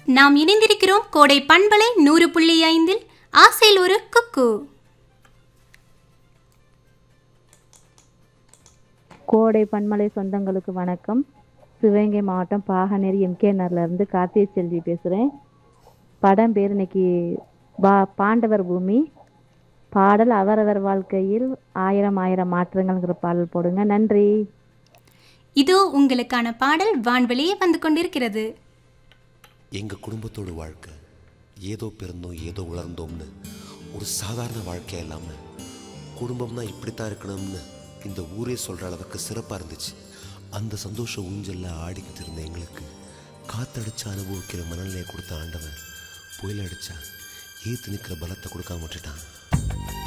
நாம் இணைந்திருக்கிறோம் கோடை பண்பலை நூறு புள்ளி ஐந்தில் ஆசையில் ஒரு குக்கு கோடை பன்மலை சொந்தங்களுக்கு வணக்கம் சிவகங்கை மாவட்டம் பாகனேரி எம்கே இருந்து கார்த்திகை செல்வி பேசுகிறேன் படம் பேர் இன்னைக்கு பா பாண்டவர் பூமி பாடல் அவரவர் வாழ்க்கையில் ஆயிரம் ஆயிரம் மாற்றங்கள்ங்கிற பாடல் போடுங்க நன்றி இதோ உங்களுக்கான பாடல் வான்வெளியே வந்து கொண்டிருக்கிறது எங்கள் குடும்பத்தோட வாழ்க்கை ஏதோ பிறந்தோம் ஏதோ வளர்ந்தோம்னு ஒரு சாதாரண வாழ்க்கை இல்லாமல் குடும்பம்னா இப்படித்தான் இருக்கணும்னு இந்த ஊரே சொல்கிற அளவுக்கு சிறப்பாக இருந்துச்சு அந்த சந்தோஷ ஊஞ்சல்ல ஆடிக்கிட்டு இருந்த எங்களுக்கு காத்தடிச்சு அனுபவிக்கிற மனநிலையை கொடுத்த ஆண்டவன் புயல் அடிச்சா ஏத்து நிற்கிற பலத்தை கொடுக்காம விட்டுட்டான்